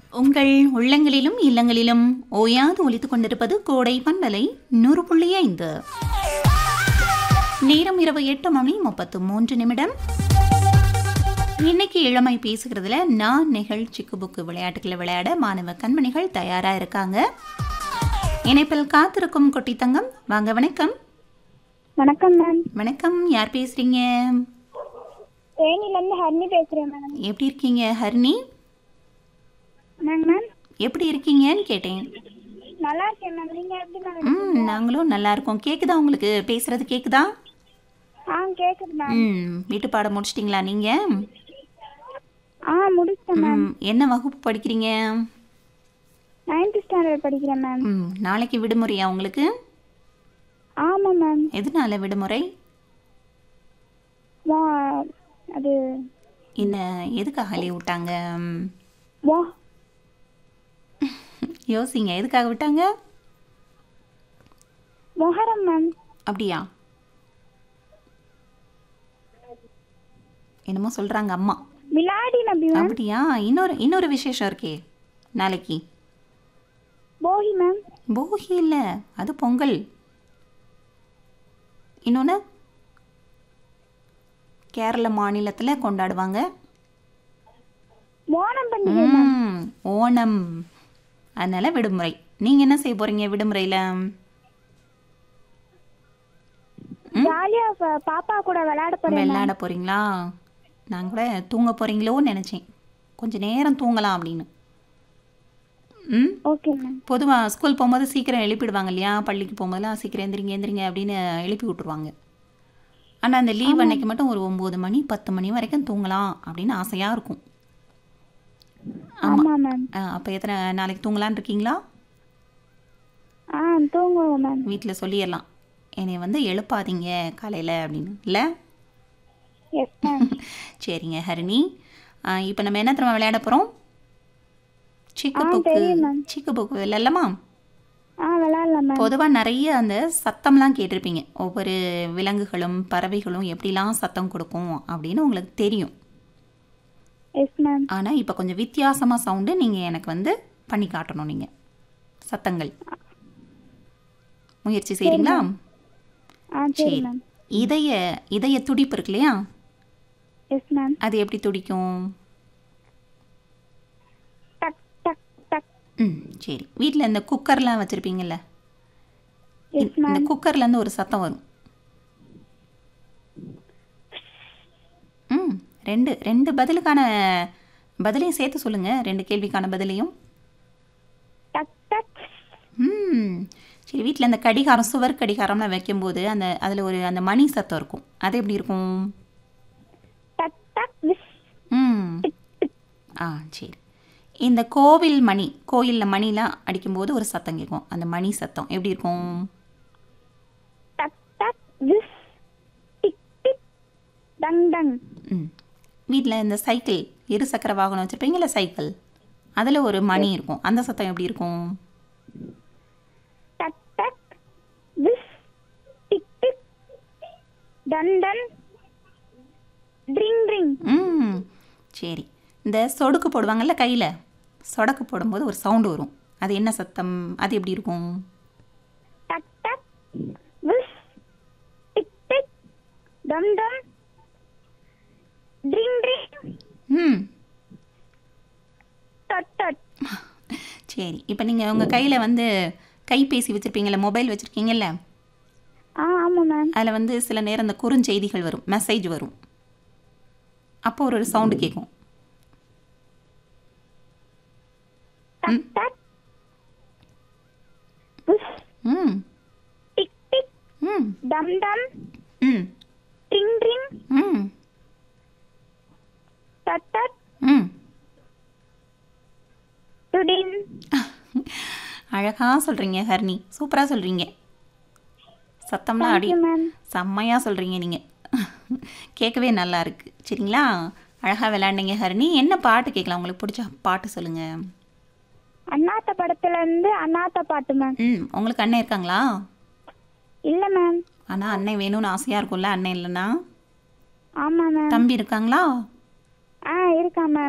உங்கள் உள்ளங்களிலும் இல்லங்களிலும் ஓயாது ஒலித்துக் கொண்டிருப்பது கோடை பண்பலை நூறு புள்ளி ஐந்து நேரம் இரவு எட்டு மணி முப்பத்து மூன்று நிமிடம் இன்னைக்கு இளமை பேசுகிறதுல நான் நிகழ்ச்சிக்கு புக்கு விளையாட்டுகளை விளையாட மாணவ கண்மணிகள் தயாரா இருக்காங்க இணைப்பில் காத்திருக்கும் குட்டி தங்கம் வாங்க வணக்கம் வணக்கம் மேம் வணக்கம் யார் பேசுறீங்க தேனிலேருந்து ஹர்னி பேசுகிறேன் மேம் எப்படி இருக்கீங்க ஹரிணி என்னங்க மேம் எப்படி இருக்கீங்கன்னு கேட்டேன் நல்லா இருக்கேன் மேம் நீங்கள் எப்படி மேம் ம் நாங்களும் நல்லா இருக்கோம் கேக்குதா உங்களுக்கு பேசுறது கேக்குதா ஆ கேட்குது மேம் ம் வீட்டு பாடம் முடிச்சிட்டிங்களா நீங்க ஆ முடிச்சிட்டேன் மேம் ம் என்ன வகுப்பு படிக்கிறீங்க நைன்த் ஸ்டாண்டர்ட் படிக்கிறேன் மேம் ம் நாளைக்கு விடுமுறையா உங்களுக்கு ஆமாம் மேம் எதனால விடுமுறை வா அது என்ன எதுக்காக லீவ் விட்டாங்க ம், வா யோசிங்க எதுக்காக விட்டாங்க மொஹரம் மேம் அப்படியா என்னமோ சொல்றாங்க அம்மா மிலாடி நபி மேம் அப்படியா இன்னொரு இன்னொரு விசேஷம் இருக்கே நாளைக்கு போகி மேம் போகி இல்லை அது பொங்கல் இன்னொன்று கேரள மாநிலத்தில் கொண்டாடுவாங்க ஓணம் பண்டிகை ம், ஓணம் அதனால விடுமுறை நீங்கள் என்ன செய்ய போகிறீங்க விடுமுறையில் ஜாலியாக பாப்பா கூட விளையாட போகிறேன் விளையாட போகிறீங்களா நான் கூட தூங்க போகிறீங்களோன்னு நினச்சேன் கொஞ்சம் நேரம் தூங்கலாம் அப்படின்னு ம் ஓகே மேம் பொதுவாக ஸ்கூல் போகும்போது சீக்கிரம் எழுப்பிடுவாங்க இல்லையா பள்ளிக்கு போகும்போதெல்லாம் சீக்கிரம் எந்திரிங்க எந்திரிங்க அப்படின்னு எழுப்பி விட்ருவாங்க ஆனால் அந்த லீவ் அன்னைக்கு மட்டும் ஒரு ஒம்பது மணி பத்து மணி வரைக்கும் தூங்கலாம் அப்படின்னு ஆசையாக இருக்கும் ஆமாம் மேம் அப்போ எத்தனை நாளைக்கு தூங்கலான்னு இருக்கீங்களா ஆ தூங்குவோம் மேம் வீட்டில் சொல்லிடலாம் என்னை வந்து எழுப்பாதீங்க காலையில் அப்படின்னு இல்லை எஸ் மேம் சரிங்க ஹரிணி இப்போ நம்ம என்ன தெரியுமா விளையாட போகிறோம் சிக்கு ஆ, புக்கு தெரியும் மேம். சிக்கு புக்கு விளையாடலாமா ஆ விளையாடலாம் மேம் பொதுவாக நிறைய அந்த சத்தம்லாம் கேட்டிருப்பீங்க ஒவ்வொரு விலங்குகளும் பறவைகளும் எப்படிலாம் சத்தம் கொடுக்கும் அப்படின்னு உங்களுக்கு தெரியும் எஸ் மேம் ஆனால் இப்போ கொஞ்சம் வித்தியாசமாக சவுண்டு நீங்கள் எனக்கு வந்து பண்ணி காட்டணும் நீங்கள் சத்தங்கள் முயற்சி செய்கிறீங்களா ஆ சரி சரி மேம் இதய இதய துடிப்பு இருக்கு இல்லையா எஸ் மேம் அது எப்படி துடிக்கும் டக் டக் டக் ம் சரி வீட்டில் இந்த குக்கர்லாம் வச்சுருப்பீங்கல்ல எஸ் இந்த மேம் குக்கர்லேருந்து ஒரு சத்தம் வரும் ம் ரெண்டு ரெண்டு பதிலுக்கான பதிலையும் சேர்த்து சொல்லுங்கள் ரெண்டு கேள்விக்கான பதிலையும் டக் டக் ம் சரி வீட்டில் அந்த கடிகாரம் சுவர் கடிகாரம்லாம் வைக்கும்போது அந்த அதில் ஒரு அந்த மணி சத்தம் இருக்கும் அது எப்படி இருக்கும் டக் டக் விஸ் ம் ஆ சரி இந்த கோவில் மணி கோயிலில் மணிலாம் அடிக்கும்போது ஒரு சத்தம் கேட்கும் அந்த மணி சத்தம் எப்படி இருக்கும் டக் டக் விஸ் டிக் டிக் டங் டங் ம் வீட்டில் இந்த சைக்கிள் இரு சக்கர வாகனம் வச்சுருப்பீங்கல்ல சைக்கிள் அதில் ஒரு மணி இருக்கும் அந்த சத்தம் எப்படி இருக்கும் டக் டக் விஸ் டிக் டிக் டன் டன் ட்ரிங் ட்ரிங் ம் சரி இந்த சொடுக்கு போடுவாங்கல்ல கையில் சொடக்கு போடும்போது ஒரு சவுண்டு வரும் அது என்ன சத்தம் அது எப்படி இருக்கும் டக் டக் விஸ் டிக் டிக் டம் டம் ட்ரிங் ட்ரிங் ம் டட் டட் சரி இப்போ நீங்கள் உங்கள் கையில் வந்து கைபேசி வச்சுருப்பீங்கல்ல மொபைல் வச்சுருக்கீங்கல்ல ஆ ஆமாம் மேம் அதில் வந்து சில நேரம் இந்த குறுஞ்செய்திகள் வரும் மெசேஜ் வரும் அப்போ ஒரு சவுண்டு கேட்கும் டக் டக் விஸ் ம் டிக் டிக் ம் டம் டம் ம் ட்ரிங் ட்ரிங் ம் டட் டட் ம் டுடின் அழகாக சொல்கிறீங்க ஹர்னி சூப்பராக சொல்கிறீங்க சத்தம்லாம் அடி தேங்க்யூ மேம் செம்மையாக சொல்கிறீங்க நீங்கள் கேட்கவே நல்லா இருக்கு சரிங்களா அழகாக விளையாண்டீங்க ஹரிணி என்ன பாட்டு கேட்கலாம் உங்களுக்கு பிடிச்ச பாட்டு சொல்லுங்கள் அண்ணாத்த படத்துல இருந்து அண்ணாத்த பாட்டு மேம் ம் உங்களுக்கு அண்ணன் இருக்காங்களா இல்ல மேம் ஆனால் அண்ணன் வேணும்னு ஆசையாக இருக்கும்ல அண்ணன் இல்லைன்னா ஆமா மேம் தம்பி இருக்காங்களா ஆ இருக்கா மேம்